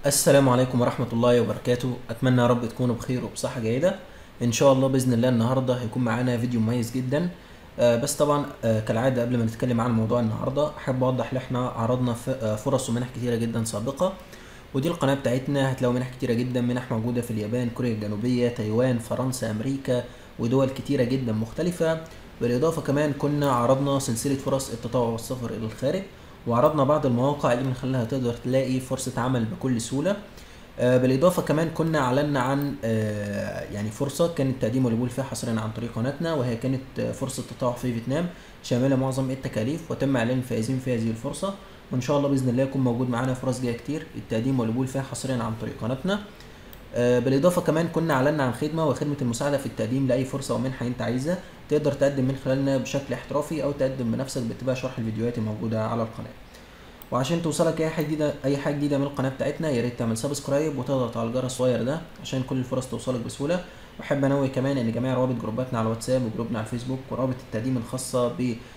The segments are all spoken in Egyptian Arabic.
السلام عليكم ورحمة الله وبركاته أتمنى يا رب تكونوا بخير وبصحة جيدة إن شاء الله بإذن الله النهاردة هيكون معانا فيديو مميز جدا آه، بس طبعا آه، كالعادة قبل ما نتكلم عن موضوع النهاردة أحب أوضح إن إحنا عرضنا ف- آه، فرص ومنح كتيرة جدا سابقة ودي القناة بتاعتنا هتلاقوا منح كتيرة جدا منح موجودة في اليابان كوريا الجنوبية تايوان فرنسا أمريكا ودول كتيرة جدا مختلفة بالإضافة كمان كنا عرضنا سلسلة فرص التطوع والسفر إلى الخارج وعرضنا بعض المواقع اللي من خلالها تقدر تلاقي فرصة عمل بكل سهولة آه، بالإضافة كمان كنا أعلنا عن آه، يعني فرصة كان التقديم والقبول فيها حصريا عن طريق قناتنا وهي كانت آه، فرصة تطوع في فيتنام شاملة معظم التكاليف وتم إعلان الفائزين في هذه الفرصة وإن شاء الله بإذن الله يكون موجود معانا فرص جاية كتير التقديم والقبول فيها حصريا عن طريق قناتنا آه، بالإضافة كمان كنا أعلنا عن خدمة وخدمة المساعدة في التقديم لأي فرصة أو منحة أنت عايزها تقدر تقدم من خلالنا بشكل احترافي أو تقدم بنفسك باتباع شرح الفيديوهات الموجودة على القناة وعشان توصلك اي حاجه جديده اي حاجه جديده من القناه بتاعتنا يا ريت تعمل سبسكرايب وتضغط على الجرس الصغير ده عشان كل الفرص توصلك بسهوله واحب انوه كمان ان جميع روابط جروباتنا على الواتساب وجروبنا على الفيسبوك وروابط التقديم الخاصه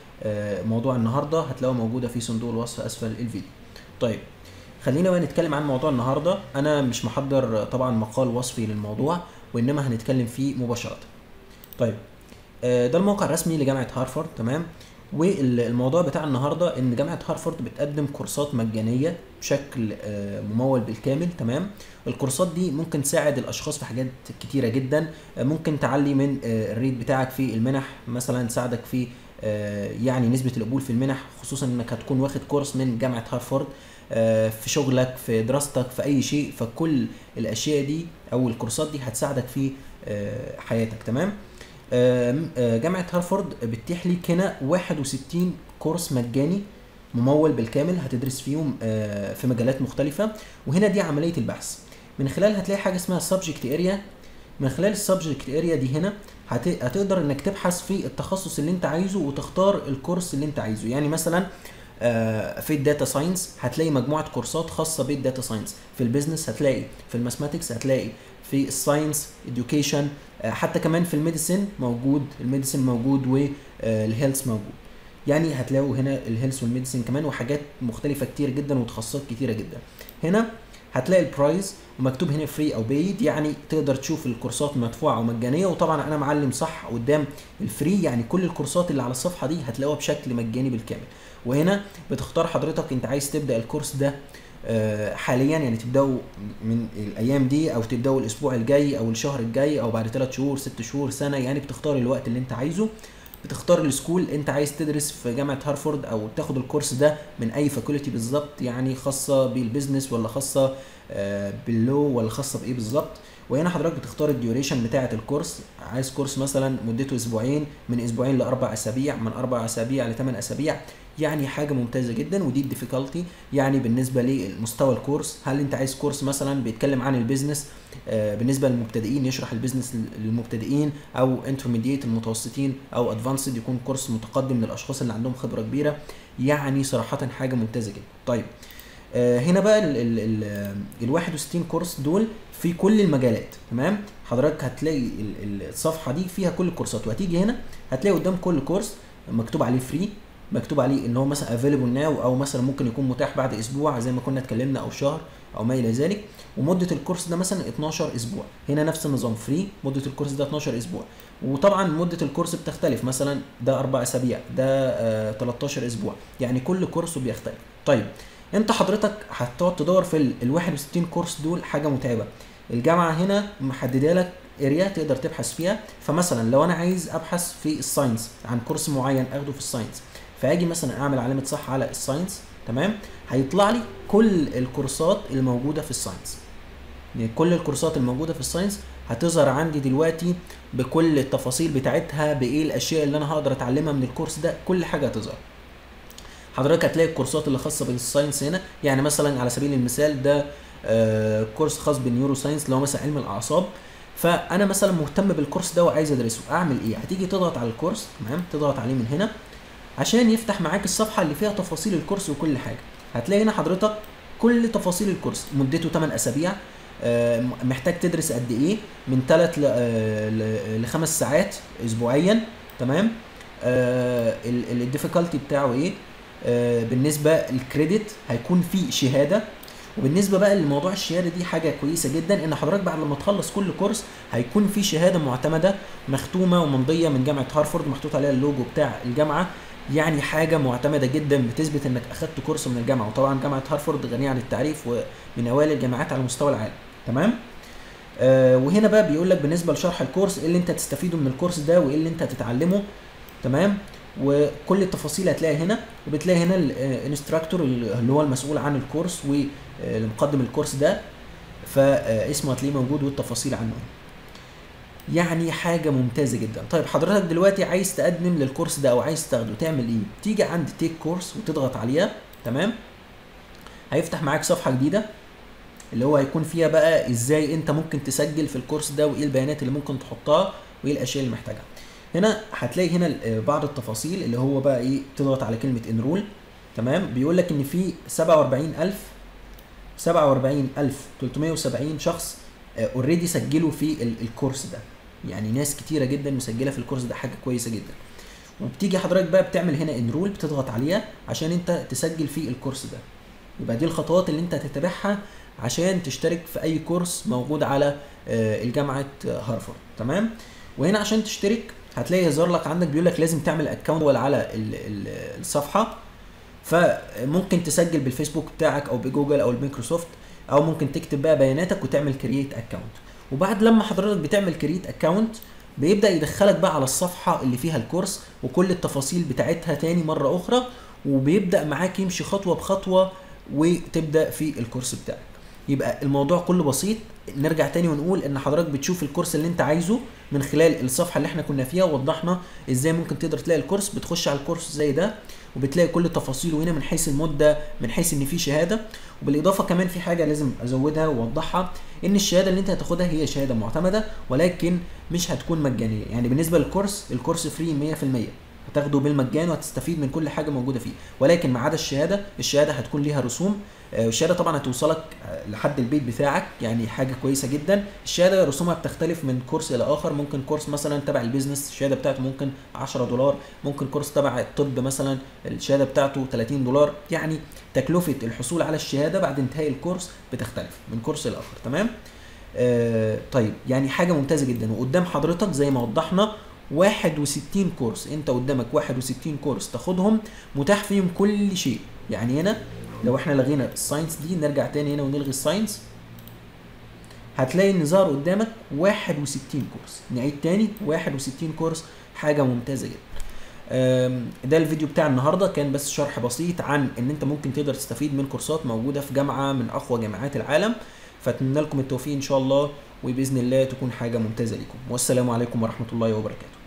بموضوع النهارده هتلاقوها موجوده في صندوق الوصف اسفل الفيديو طيب خلينا بقى نتكلم عن موضوع النهارده انا مش محضر طبعا مقال وصفي للموضوع وانما هنتكلم فيه مباشره طيب آه، ده الموقع الرسمي لجامعه هارفارد تمام والموضوع بتاع النهارده ان جامعه هارفارد بتقدم كورسات مجانيه بشكل آه، ممول بالكامل تمام الكورسات دي ممكن تساعد الاشخاص في حاجات كتيره جدا آه، ممكن تعلي من آه، الريت بتاعك في المنح مثلا تساعدك في آه، يعني نسبه القبول في المنح خصوصا انك هتكون واخد كورس من جامعه هارفارد آه، في شغلك في دراستك في اي شيء فكل الاشياء دي او الكورسات دي هتساعدك في آه، حياتك تمام آم، آه، جامعة هارفارد بتتيح ليك هنا 61 كورس مجاني ممول بالكامل هتدرس فيهم آه، في مجالات مختلفة وهنا دي عملية البحث من خلال هتلاقي حاجة اسمها subject area من خلال السبجكت اريا دي هنا هت... هتقدر انك تبحث في التخصص اللي انت عايزه وتختار الكورس اللي انت عايزه يعني مثلا آه، في الداتا ساينس هتلاقي مجموعه كورسات خاصه بالداتا ساينس في البيزنس هتلاقي في الماثماتكس هتلاقي في الساينس education آه، حتى كمان في الميديسن موجود الميديسن موجود والهيلث موجود يعني هتلاقوا هنا الهيلث والميديسن كمان وحاجات مختلفه كتير جدا وتخصصات كتيره جدا هنا هتلاقي البرايز ومكتوب هنا فري او بيد يعني تقدر تشوف الكورسات مدفوعه ومجانيه وطبعا انا معلم صح قدام الفري يعني كل الكورسات اللي على الصفحه دي هتلاقوها بشكل مجاني بالكامل وهنا بتختار حضرتك انت عايز تبدا الكورس ده آه، حاليا يعني تبداوا من الايام دي او تبداوا الاسبوع الجاي او الشهر الجاي او بعد 3 شهور 6 شهور سنه يعني بتختار الوقت اللي انت عايزه بتختار السكول انت عايز تدرس في جامعه هارفارد او تاخد الكورس ده من اي فاكولتي بالظبط يعني خاصه بالبيزنس ولا خاصه آه، باللو ولا خاصه بايه بالظبط وهنا حضرتك بتختار الديوريشن بتاعه الكورس عايز كورس مثلا مدته اسبوعين من اسبوعين لاربع اسابيع من اربع اسابيع لثمان اسابيع يعني حاجه ممتازه جدا ودي الديفيكالتي يعني بالنسبه لمستوى الكورس هل انت عايز كورس مثلا بيتكلم عن البيزنس آه، بالنسبه للمبتدئين يشرح البيزنس للمبتدئين او انترميديت المتوسطين او ادفانسد يكون كورس متقدم للاشخاص اللي عندهم خبره كبيره يعني صراحه حاجه ممتازه جدا طيب آه، هنا بقى ال ال ال ال 61 كورس دول في كل المجالات تمام حضرتك هتلاقي ال- ال- الصفحه دي فيها كل الكورسات وهتيجي هنا هتلاقي قدام كل كورس مكتوب عليه فري مكتوب عليه ان هو مثلا افيلبل ناو او مثلا ممكن يكون متاح بعد اسبوع زي ما كنا اتكلمنا او شهر او ما الى ذلك ومده الكورس ده مثلا 12 اسبوع هنا نفس النظام فري مده الكورس ده 12 اسبوع وطبعا مده الكورس بتختلف مثلا ده اربع اسابيع ده آه 13 اسبوع يعني كل كورس بيختلف طيب انت حضرتك هتقعد تدور في ال ال 61 كورس دول حاجه متعبه الجامعه هنا محدده لك اريا تقدر تبحث فيها فمثلا لو انا عايز ابحث في الساينس عن كورس معين اخده في الساينس فاجي مثلا اعمل علامه صح على الساينس تمام هيطلع لي كل الكورسات الموجوده في الساينس يعني كل الكورسات الموجوده في الساينس هتظهر عندي دلوقتي بكل التفاصيل بتاعتها بايه الاشياء اللي انا هقدر اتعلمها من الكورس ده كل حاجه هتظهر حضرتك هتلاقي الكورسات اللي خاصه بالساينس هنا يعني مثلا على سبيل المثال ده آه كورس خاص بالنيورو ساينس اللي هو مثلا علم الاعصاب فانا مثلا مهتم بالكورس ده وعايز ادرسه اعمل ايه هتيجي تضغط على الكورس تمام تضغط عليه من هنا عشان يفتح معاك الصفحه اللي فيها تفاصيل الكورس وكل حاجه هتلاقي هنا حضرتك كل تفاصيل الكورس مدته 8 اسابيع آه، محتاج تدرس قد ايه من 3 ل 5 ساعات اسبوعيا تمام الديفيكالتي بتاعه ايه آه، بالنسبه الكريدت هيكون في شهاده وبالنسبه بقى لموضوع الشهاده دي حاجه كويسه جدا ان حضرتك بعد لما تخلص كل كورس هيكون في شهاده معتمده مختومه وممضيه من جامعه هارفارد محطوط عليها اللوجو بتاع الجامعه يعني حاجه معتمده جدا بتثبت انك اخدت كورس من الجامعه وطبعا جامعه هارفارد غنيه عن التعريف ومن اوائل الجامعات على مستوى العالم تمام آه وهنا بقى بيقول لك بالنسبه لشرح الكورس ايه اللي انت هتستفيده من الكورس ده وايه اللي انت هتتعلمه تمام وكل التفاصيل هتلاقي هنا وبتلاقي هنا الانستراكتور اللي هو المسؤول عن الكورس واللي مقدم الكورس ده فاسمه هتلاقيه موجود والتفاصيل عنه يعني حاجة ممتازة جدا طيب حضرتك دلوقتي عايز تقدم للكورس ده او عايز تاخده تعمل ايه تيجي عند تيك كورس وتضغط عليها تمام هيفتح معاك صفحة جديدة اللي هو هيكون فيها بقى ازاي انت ممكن تسجل في الكورس ده وايه البيانات اللي ممكن تحطها وايه الاشياء اللي محتاجها هنا هتلاقي هنا بعض التفاصيل اللي هو بقى ايه تضغط على كلمه انرول تمام بيقول لك ان في 47000 47370 شخص اوريدي سجلوا في الكورس ده يعني ناس كتيره جدا مسجله في الكورس ده حاجه كويسه جدا وبتيجي حضرتك بقى بتعمل هنا انرول بتضغط عليها عشان انت تسجل في الكورس ده يبقى دي الخطوات اللي انت هتتبعها عشان تشترك في اي كورس موجود على الجامعه هارفارد تمام وهنا عشان تشترك هتلاقي يظهر لك عندك بيقول لك لازم تعمل اكونت ولا على الصفحه فممكن تسجل بالفيسبوك بتاعك او بجوجل او الميكروسوفت او ممكن تكتب بقى بياناتك وتعمل كرييت اكونت وبعد لما حضرتك بتعمل كرييت اكونت بيبدا يدخلك بقى على الصفحه اللي فيها الكورس وكل التفاصيل بتاعتها تاني مره اخرى وبيبدا معاك يمشي خطوه بخطوه وتبدا في الكورس بتاعك يبقى الموضوع كله بسيط نرجع تاني ونقول ان حضرتك بتشوف الكورس اللي انت عايزه من خلال الصفحه اللي احنا كنا فيها ووضحنا ازاي ممكن تقدر تلاقي الكورس بتخش على الكورس زي ده وبتلاقي كل تفاصيله هنا من حيث المده من حيث ان في شهاده وبالاضافه كمان في حاجه لازم ازودها واوضحها ان الشهاده اللي انت هتاخدها هي شهاده معتمده ولكن مش هتكون مجانيه يعني بالنسبه للكورس الكورس فري 100% هتاخده بالمجان وهتستفيد من كل حاجه موجوده فيه ولكن ما عدا الشهاده الشهاده هتكون ليها رسوم الشهاده طبعا هتوصلك لحد البيت بتاعك يعني حاجه كويسه جدا الشهاده رسومها بتختلف من كورس الى اخر ممكن كورس مثلا تبع البيزنس الشهاده بتاعته ممكن 10 دولار ممكن كورس تبع الطب مثلا الشهاده بتاعته 30 دولار يعني تكلفه الحصول على الشهاده بعد انتهاء الكورس بتختلف من كورس لاخر تمام آه طيب يعني حاجه ممتازه جدا وقدام حضرتك زي ما وضحنا 61 كورس انت قدامك 61 كورس تاخدهم متاح فيهم كل شيء يعني هنا لو احنا لغينا الساينس دي نرجع تاني هنا ونلغي الساينس هتلاقي ان ظهر قدامك 61 كورس نعيد تاني 61 كورس حاجه ممتازه جدا ده الفيديو بتاع النهارده كان بس شرح بسيط عن ان انت ممكن تقدر تستفيد من كورسات موجوده في جامعه من اقوى جامعات العالم فاتمنى لكم التوفيق ان شاء الله وباذن الله تكون حاجه ممتازه لكم والسلام عليكم ورحمه الله وبركاته